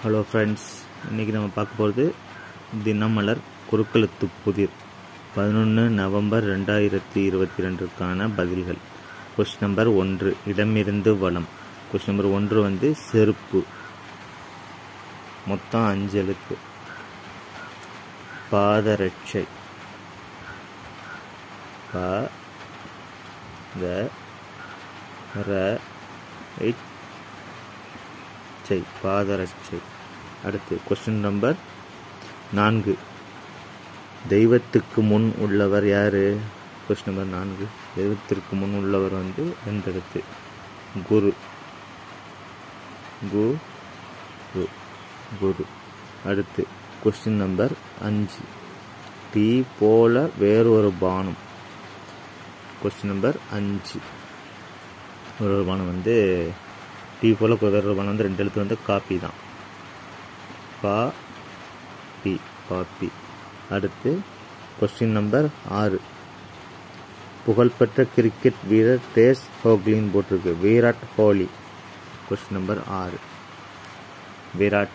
hello friends இன்றைக்கி நம்ம பார்க்க போகிறது தினமலர் குறுக்கெழுத்து புதிர் பதினொன்று நவம்பர் ரெண்டாயிரத்தி இருபத்தி ரெண்டுக்கான பதில்கள் கொஸ்டின் நம்பர் ஒன்று இடமிருந்து வளம் கொஸ்டின் நம்பர் ஒன்று வந்து செருப்பு மொத்தம் அஞ்சு எழுத்து பாதரட்சை பா த ர இச் ரட்சை பாதரட்சை அடுத்து கொஸ்டின் நம்பர் நான்கு தெய்வத்துக்கு முன் உள்ளவர் யாரு கொஸ்டின் நம்பர் நான்கு தெய்வத்திற்கு முன் உள்ளவர் வந்து ரெண்டு எழுத்து குரு கு ரு குரு அடுத்து கொஸ்டின் நம்பர் அஞ்சு தீ போல வேறொரு பானம் கொஸ்டின் நம்பர் அஞ்சு ஒரு ஒரு பானம் வந்து டீ போல் குதிரபானம் வந்து ரெண்டு எழுத்து வந்து காப்பி தான் பா பி காப்பி அடுத்து கொஸ்டின் நம்பர் ஆறு புகழ்பெற்ற கிரிக்கெட் வீரர் டேஸ் ஹோக்லின் போட்டிருக்கு விராட் கோலி கொஸ்டின் நம்பர் ஆறு விராட்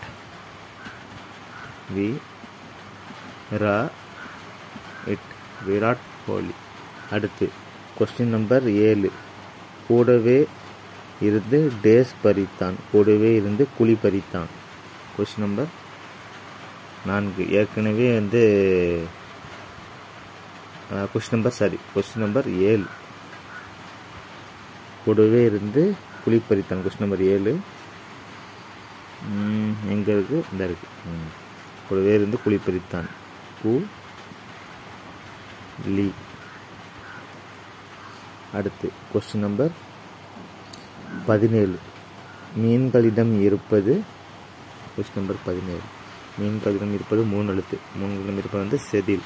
வி ரா இட் விராட் கோலி அடுத்து கொஸ்டின் நம்பர் ஏழு கூடவே இருந்து டேஸ் பறித்தான் கூடவே இருந்து குழி பறித்தான் கொஸ்டின் நம்பர் நான்கு ஏற்கனவே வந்து question number sorry question number ஏழு கூடவே இருந்து குழி பறித்தான் கொஸ்டின் நம்பர் ஏழு எங்கே இருக்கு இந்த இருக்கு கூடவே இருந்து குழி பறித்தான் கு லி அடுத்து கொஸ்டின் நம்பர் பதினேழு மீன்களிடம் இருப்பது கொஸ்டின் நம்பர் பதினேழு மீன்களிடம் இருப்பது மூணு எழுத்து மூணுகளிடம் இருப்பது வந்து செதில்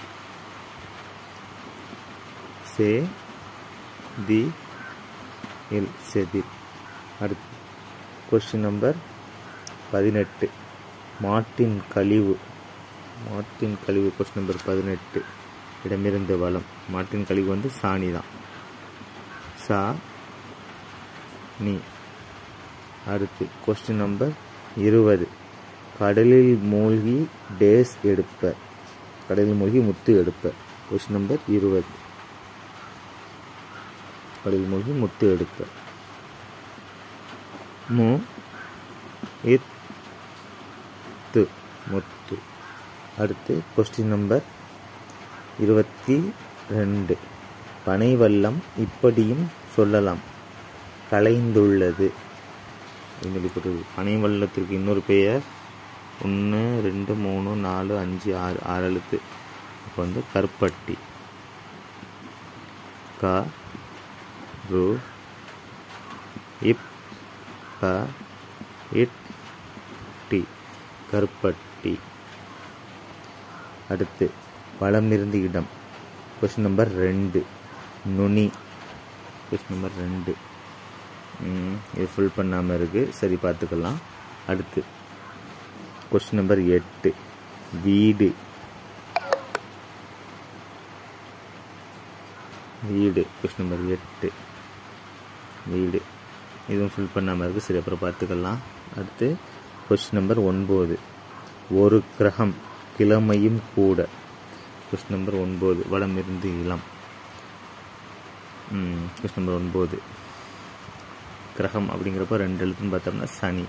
சே தி இல் செதில் அடுத்து கொஸ்டின் நம்பர் பதினெட்டு மாட்டின் கழிவு மாட்டின் கழிவு கொஸ்டின் நம்பர் பதினெட்டு இடமிருந்து வளம் மாட்டின் கழிவு வந்து சாணி தான் சா நீ அடுத்து கொஸ்டின் நம்பர் இருபது கடலில் மூழ்கி டேஸ் எடுப்ப கடலில் மூழ்கி முத்து எடுப்ப கொஸ்டின் நம்பர் இருபது கடலில் மூழ்கி முத்து எடுப்ப மு இத்து முத்து அடுத்து கொஸ்டின் நம்பர் இருபத்தி ரெண்டு பனைவல்லம் இப்படியும் சொல்லலாம் கலைந்துள்ளது சொல்லி பனை வள்ளத்திற்கு இன்னொரு பெயர் ஒன்று ரெண்டு மூணு நாலு அஞ்சு ஆறு ஆறு எழுத்து இப்போ வந்து கருப்பட்டி க ரு இப் ப இட் டி கருப்பட்டி அடுத்து வளமிருந்து இடம் கொஸ்டின் நம்பர் ரெண்டு நுனி கொஸ்டின் நம்பர் ரெண்டு இது ஃபுல் பண்ணாமல் இருக்குது சரி பார்த்துக்கலாம் அடுத்து கொஸ்டின் நம்பர் எட்டு வீடு வீடு கொஸ்டின் நம்பர் எட்டு வீடு இதுவும் ஃபில் பண்ணாமல் இருக்குது சரி அப்புறம் பார்த்துக்கலாம் அடுத்து கொஸ்டின் நம்பர் ஒன்பது ஒரு கிரகம் கிழமையும் கூட கொஸ்டின் நம்பர் ஒன்பது வளம் இருந்து இளம் கொஸ்டின் நம்பர் ஒன்பது கிரகம் அப்படிங்கிறப்ப ரெண்டு எழுத்துன்னு பார்த்தோம்னா சனி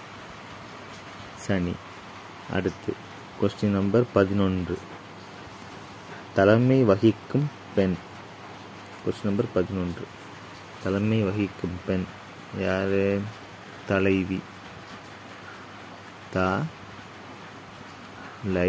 சனி அடுத்து கொஸ்டின் நம்பர் பதினொன்று தலைமை வகிக்கும் பெண் கொஸ்டின் நம்பர் பதினொன்று தலைமை வகிக்கும் பெண் யார் தலைவி த லை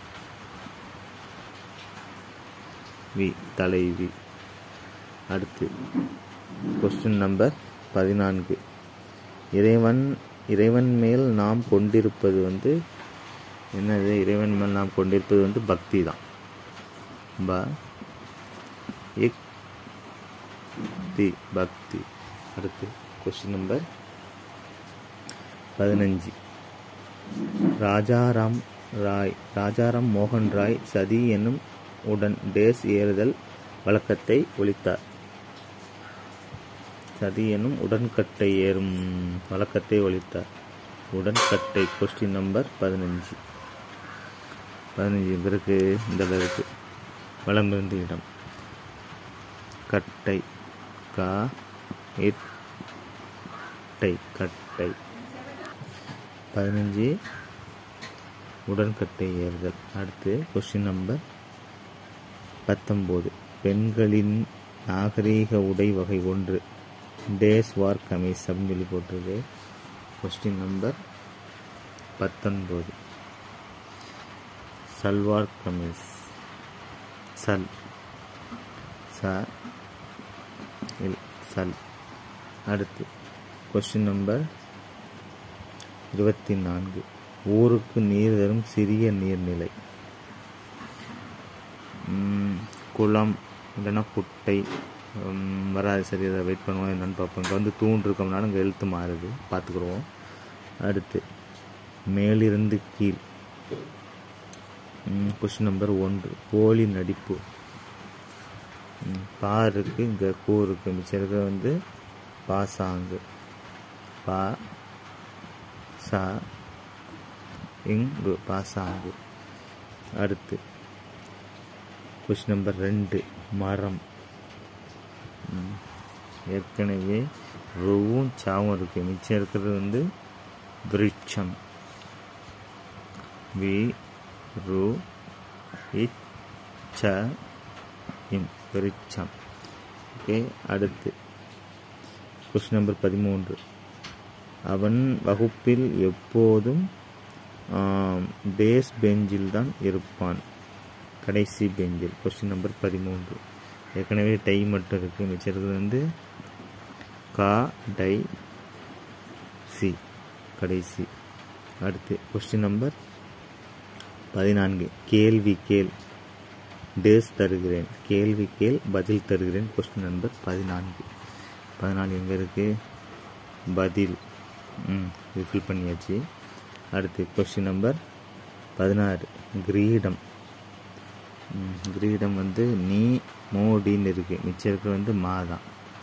வி தலைவி அடுத்து கொஸ்டின் நம்பர் பதினான்கு இறைவன் இறைவன் மேல் நாம் கொண்டிருப்பது வந்து என்னது இறைவன் மேல் நாம் கொண்டிருப்பது வந்து பக்தி தான் ப இக் தி பக்தி அடுத்து கொஸ்டின் நம்பர் பதினஞ்சு ராஜாராம் ராய் ராஜாராம் மோகன் ராய் சதி என்னும் உடன் டேஸ் ஏறுதல் வழக்கத்தை ஒழித்தார் சதி எனும் உடன்கட்டை ஏறும் வழக்கத்தை ஒழித்தார் உடன்கட்டை கொஸ்டின் நம்பர் பதினஞ்சு பதினஞ்சு இங்கே இருக்கு இந்த இருக்கு வளமிருந்து இடம் கட்டை கா இட்டை கட்டை பதினஞ்சு உடன்கட்டை ஏறுதல் அடுத்து கொஸ்டின் நம்பர் பத்தொம்போது பெண்களின் நாகரீக உடை வகை ஒன்று டேஸ் வார் கமீஸ் அப்படின்னு சொல்லி போட்டிருக்கு கொஸ்டின் நம்பர் பத்தொன்பது சல்வார் கமீஸ் சல் ச இல் சல் அடுத்து கொஸ்டின் நம்பர் இருபத்தி நான்கு ஊருக்கு நீர் தரும் சிறிய நீர்நிலை ம், குளம் இல்லைன்னா குட்டை ம், வராது சரி அதை வெயிட் பண்ணுவோம் என்னன்னு பார்ப்போம் இங்கே வந்து தூண் இருக்கோம்னால இங்கே எழுத்து மாறுது பார்த்துக்குருவோம் அடுத்து மேலிருந்து கீழ் கொஸ்டின் நம்பர் ஒன்று போலி நடிப்பு ம், பா இருக்கு இங்கே கூ இருக்கு மிச்சம் இருக்க வந்து பாசாங்கு பா சா இங்கு பாசாங்கு அடுத்து கொஸ்டின் நம்பர் ரெண்டு மரம் ம், ஏற்கனவே ருவும் சாவும் இருக்கு மிச்சம் இருக்கிறது வந்து விருட்சம் வி ரு இச் ச இம் விருட்சம் ஓகே அடுத்து கொஸ்டின் நம்பர் பதிமூன்று அவன் வகுப்பில் எப்போதும் டேஸ் பெஞ்சில் தான் இருப்பான் கடைசி பெஞ்சில் கொஸ்டின் நம்பர் பதிமூன்று ஏற்கனவே டை மட்டும் இருக்குது மிச்சம் இருக்கிறது வந்து கா டை சி கடைசி அடுத்து கொஸ்டின் நம்பர் பதினான்கு கேள்வி கேள் டேஸ் தருகிறேன் கேள்வி கேள் பதில் தருகிறேன் கொஸ்டின் நம்பர் பதினான்கு பதினாலு எங்கே இருக்குது பதில் ம் இது ஃபில் பண்ணியாச்சு அடுத்து கொஸ்டின் நம்பர் பதினாறு கிரீடம் ம், கிரீடம் வந்து நீ மோடின்னு இருக்குது மிச்சம் இருக்கிறது வந்து மா தான்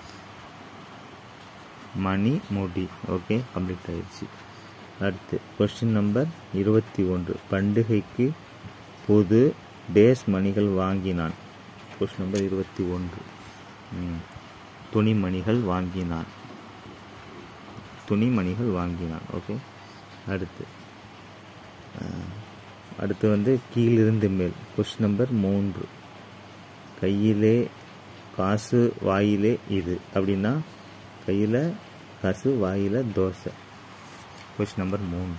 மணி மோடி ஓகே கம்ப்ளீட் ஆயிடுச்சு அடுத்து கொஸ்டின் நம்பர் இருபத்தி ஒன்று பண்டிகைக்கு புது டேஸ் மணிகள் வாங்கினான் கொஸ்டின் நம்பர் இருபத்தி ஒன்று ம், துணிமணிகள் வாங்கினான் துணிமணிகள் வாங்கினான் ஓகே அடுத்து அஹ், அடுத்து வந்து கீழிருந்து மேல் கொஸ்டின் நம்பர் மூன்று கையிலே காசு வாயிலே இது அப்படின்னா கையில் காசு வாயில் தோசை கொஸ்டின் நம்பர் மூன்று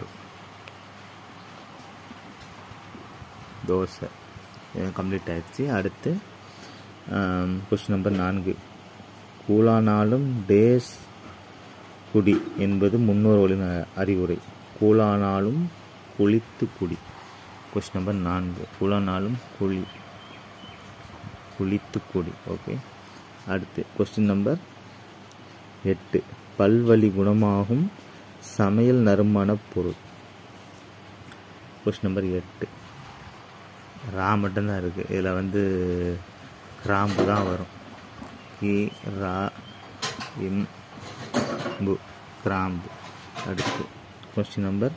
தோசை கம்ப்ளீட் ஆயிடுச்சு அடுத்து கொஸ்டின் நம்பர் நான்கு கூழானாலும் டேஸ் குடி என்பது முன்னோர்களின் அ- அறிவுரை கூழானாலும் குளித்து குடி கொஸ்டின் நம்பர் நான்கு கூழானாலும் குளி குளித்து குடி ஓகே அடுத்து கொஸ்டின் நம்பர் எட்டு பல்வலி குணமாகும் சமையல் நறுமண பொருள் கொஸ்டின் நம்பர் எட்டு ரா மட்டும்தான் இருக்குது இதில் வந்து கிராம்பு தான் வரும் கி ரா இம் பு கிராம்பு அடுத்து கொஸ்டின் நம்பர்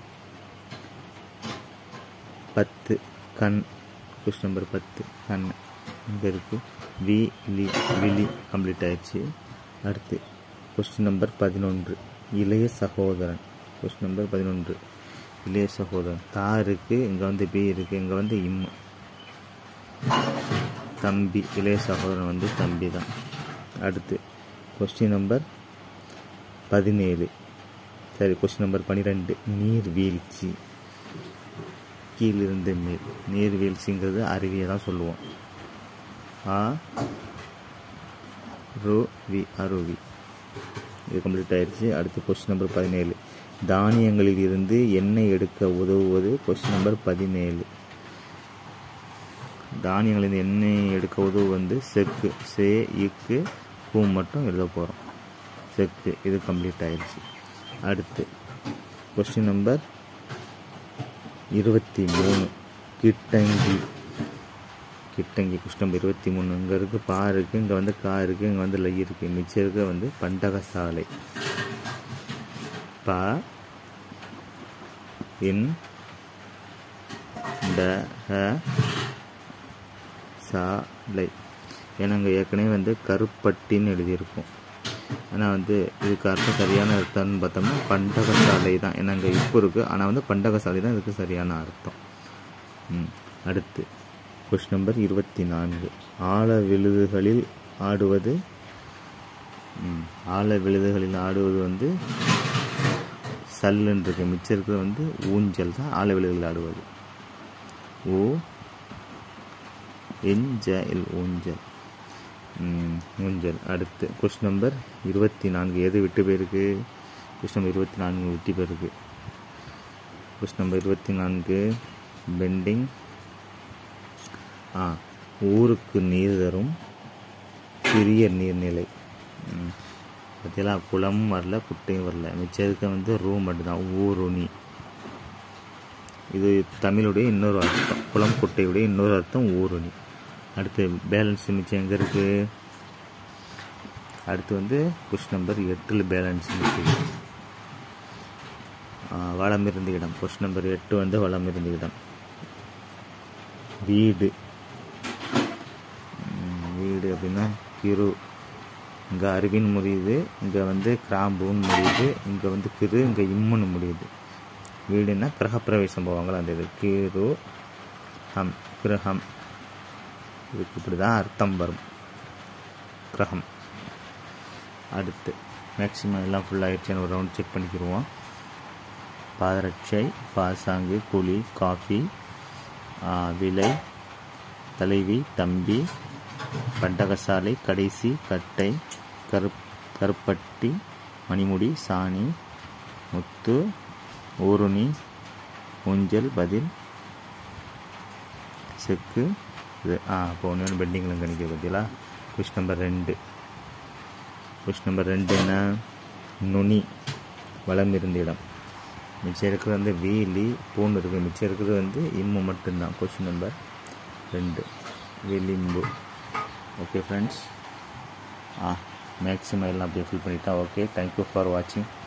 பத்து கண் கொஸ்டின் நம்பர் பத்து கண் இங்கே இருக்குது வி லி விழி கம்ப்ளீட் ஆயிடுச்சு அடுத்து கொஸ்டின் நம்பர் பதினொன்று இளைய சகோதரன் கொஸ்டின் நம்பர் பதினொன்று இளைய சகோதரன் தா இருக்குது இங்கே வந்து பி இருக்குது இங்கே வந்து இம் தம்பி இளைய சகோதரன் வந்து தம்பி தான் அடுத்து கொஸ்டின் நம்பர் பதினேழு சரி கொஸ்டின் நம்பர் பன்னிரெண்டு நீர்வீழ்ச்சி கீழிருந்து மேல் நீர்வீழ்ச்சிங்கிறது அருவியை தான் சொல்லுவோம் ஆ ரு வி அருவி இது கம்ப்ளீட் ஆயிடுச்சு அடுத்து கொஸ்டின் நம்பர் பதினேழு தானியங்களில் இருந்து எண்ணெய் எடுக்க உதவுவது கொஸ்டின் நம்பர் பதினேழு தானியங்களில் எண்ணெய் எடுக்க உதவு வந்து செக்கு சே இக்கு பூ மட்டும் எழுத போகிறோம் செக்கு இது கம்ப்ளீட் ஆயிடுச்சு அடுத்து கொஸ்டின் நம்பர் இருபத்தி மூணு கிட்டங்கி கிட்டங்கி கொஸ்டின் நம்பர் இருபத்தி மூணு இங்கே இருக்குது பா இருக்குது இங்கே வந்து கா இருக்குது இங்கே வந்து லை இருக்குது மிச்சம் இருக்க வந்து பண்டகசாலை பா இன் ட ஹ சாலை ஏன்னா அங்கே ஏற்கனவே வந்து கருப்பட்டின்னு எழுதியிருக்கும் ஆனால் வந்து இதுக்கு அர்த்தம் சரியான அர்த்தம்னு பார்த்தோம்னா பண்டகசாலை தான் ஏன்னா அங்கே இப்போ இருக்குது ஆனால் வந்து பண்டகசாலை தான் இதுக்கு சரியான அர்த்தம் ம் அடுத்து கொஸ்டின் நம்பர் இருபத்தி நான்கு ஆழ விழுதுகளில் ஆடுவது ம், ஆழ விழுதுகளில் ஆடுவது வந்து சல்லுன்னு இருக்கு மிச்சம் இருக்கிறது வந்து ஊஞ்சல் தான் ஆழ விழுதுகளில் ஆடுவது ஓ என்ஜல் ஊஞ்சல் ம், ஊஞ்சல் அடுத்து கொஸ்டின் நம்பர் இருபத்தி நான்கு எது விட்டு போயிருக்கு கொஸ்டின் நம்பர் இருபத்தி நான்கு விட்டு போயிருக்கு கொஸ்டின் நம்பர் இருபத்தி நான்கு பெண்டிங் ஆ ஊருக்கு நீர் தரும் சிறிய நீர்நிலை ம், பார்த்தீங்களா குளமும் வரல குட்டையும் வரல மிச்சம் இருக்க வந்து ரூ மட்டும்தான் ஊருணி இது தமிழுடைய இன்னொரு அர்த்தம் குளம் குட்டையுடைய இன்னொரு அர்த்தம் ஊருணி அடுத்து பேலன்ஸ் மிச்சம் எங்கே இருக்குது அடுத்து வந்து கொஸ்டின் நம்பர் எட்டில் பேலன்ஸ் இருக்குது வளம் இருந்த இடம் கொஸ்டின் நம்பர் எட்டு வந்து வளம் இருந்த இடம் வீடு ம், வீடு அப்படின்னா கிரு இங்கே அருவின்னு முடியுது இங்கே வந்து கிராம்புன்னு முடியுது இங்கே வந்து கிரு இங்கே இம்முன்னு முடியுது வீடுன்னா கிரகப்பிரவேசம் போவாங்களா அந்த இது கிரு ஹம் கிரகம் இதுக்கு இப்படி தான் அர்த்தம் வரும் கிரகம் அடுத்து மேக்ஸிமம் எல்லாம் ஃபுல்லாகிடுச்சுன்னு ஒரு ரவுண்ட் செக் பண்ணிக்கிடுவோம் பாதரட்சை பாசாங்கு குழி காஃபி ஆ, விலை தலைவி தம்பி பண்டகசாலை கடைசி கட்டை கருப் கருப்பட்டி மணிமுடி சாணி முத்து ஊருணி ஊஞ்சல் பதில் செக்கு இது ஆ இப்போ ஒன்று பெண்டிங்கில் கணிக்க பார்த்தீங்களா கொஸ்டின் நம்பர் ரெண்டு கொஸ்டின் நம்பர் ரெண்டு என்ன நுனி வளம் இருந்த இடம் மிச்சம் இருக்கிறது வந்து வீலி பூண்டு இருக்குது மிச்சம் இருக்கிறது வந்து இம்மு மட்டும்தான் கொஸ்டின் நம்பர் ரெண்டு விளிம்பு ஓகே ஃப்ரெண்ட்ஸ் ஆ மேக்ஸிமம் எல்லாம் அப்படியே ஃபில் பண்ணிட்டா ஓகே தேங்க்யூ ஃபார் வாட்சிங்